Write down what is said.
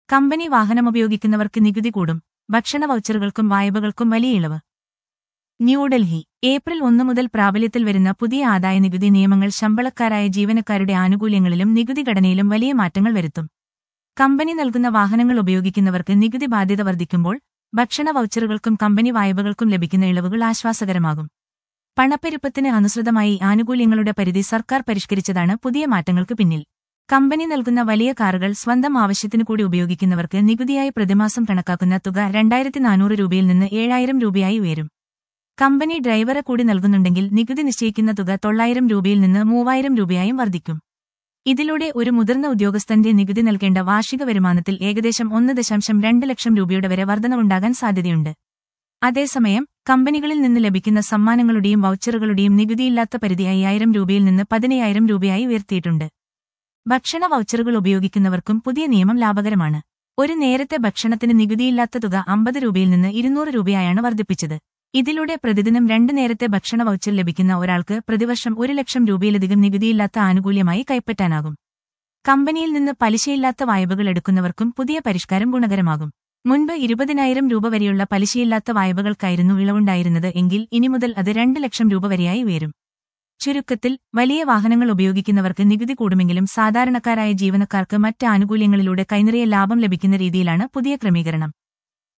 company വാഹനമുപയോഗിക്കുന്നവർക്ക് നികുതി കൂടും ഭക്ഷണ വൗച്ചറുകൾക്കും വായ്പകൾക്കും വലിയ ഇളവ് ന്യൂഡൽഹി ഏപ്രിൽ ഒന്ന് മുതൽ പ്രാബല്യത്തിൽ വരുന്ന പുതിയ ആദായ നികുതി നിയമങ്ങൾ ശമ്പളക്കാരായ ജീവനക്കാരുടെ ആനുകൂല്യങ്ങളിലും നികുതി ഘടനയിലും വലിയ മാറ്റങ്ങൾ വരുത്തും കമ്പനി നൽകുന്ന വാഹനങ്ങൾ ഉപയോഗിക്കുന്നവർക്ക് നികുതി ബാധ്യത വർദ്ധിക്കുമ്പോൾ ഭക്ഷണ വൗച്ചറുകൾക്കും കമ്പനി വായ്പകൾക്കും ലഭിക്കുന്ന ഇളവുകൾ ആശ്വാസകരമാകും പണപ്പെരുപ്പത്തിന് അനുസൃതമായി ആനുകൂല്യങ്ങളുടെ പരിധി സർക്കാർ പരിഷ്കരിച്ചതാണ് പുതിയ മാറ്റങ്ങൾക്ക് പിന്നിൽ കമ്പനി നൽകുന്ന വലിയ കാറുകൾ സ്വന്തം ആവശ്യത്തിനു കൂടി ഉപയോഗിക്കുന്നവർക്ക് നികുതിയായി പ്രതിമാസം കണക്കാക്കുന്ന തുക രണ്ടായിരത്തി നാനൂറ് രൂപയിൽ നിന്ന് ഏഴായിരം രൂപയായി ഉയരും കമ്പനി ഡ്രൈവറെ കൂടി നൽകുന്നുണ്ടെങ്കിൽ നികുതി നിശ്ചയിക്കുന്ന തുക തൊള്ളായിരം രൂപയിൽ നിന്ന് മൂവായിരം രൂപയായും വർദ്ധിക്കും ഇതിലൂടെ ഒരു മുതിർന്ന ഉദ്യോഗസ്ഥന്റെ നികുതി നൽകേണ്ട വാർഷിക വരുമാനത്തിൽ ഏകദേശം ഒന്ന് ദശാംശം രണ്ട് ലക്ഷം രൂപയുടെ വരെ വർധനവുണ്ടാകാൻ സാധ്യതയുണ്ട് അതേസമയം കമ്പനികളിൽ നിന്ന് ലഭിക്കുന്ന സമ്മാനങ്ങളുടെയും വൗച്ചറുകളുടെയും നികുതിയില്ലാത്ത പരിധി അയ്യായിരം രൂപയിൽ നിന്ന് പതിനയ്യായിരം രൂപയായി ഉയർത്തിയിട്ടുണ്ട് ഭക്ഷണ വൗച്ചറുകൾ ഉപയോഗിക്കുന്നവർക്കും പുതിയ നിയമം ലാഭകരമാണ് ഒരു നേരത്തെ ഭക്ഷണത്തിന് നികുതിയില്ലാത്ത തുക അമ്പത് രൂപയിൽ നിന്ന് ഇരുന്നൂറ് രൂപയായാണ് വർദ്ധിപ്പിച്ചത് ഇതിലൂടെ പ്രതിദിനം രണ്ട് നേരത്തെ ഭക്ഷണ വൗച്ചർ ലഭിക്കുന്ന ഒരാൾക്ക് പ്രതിവർഷം ഒരു ലക്ഷം രൂപയിലധികം നികുതിയില്ലാത്ത ആനുകൂല്യമായി കൈപ്പറ്റാനാകും കമ്പനിയിൽ നിന്ന് പലിശയില്ലാത്ത വായ്പകൾ എടുക്കുന്നവർക്കും പുതിയ പരിഷ്കാരം ഗുണകരമാകും മുൻപ് ഇരുപതിനായിരം രൂപ വരെയുള്ള പലിശയില്ലാത്ത വായ്പകൾക്കായിരുന്നു ഇളവുണ്ടായിരുന്നത് എങ്കിൽ ഇനി മുതൽ അത് രണ്ട് ലക്ഷം രൂപ വരെയായി ഉയരും ചുരുക്കത്തിൽ വലിയ വാഹനങ്ങൾ ഉപയോഗിക്കുന്നവർക്ക് നികുതി കൂടുമെങ്കിലും സാധാരണക്കാരായ ജീവനക്കാർക്ക് മറ്റ് ആനുകൂല്യങ്ങളിലൂടെ കൈനിറിയ ലാഭം ലഭിക്കുന്ന രീതിയിലാണ് പുതിയ ക്രമീകരണം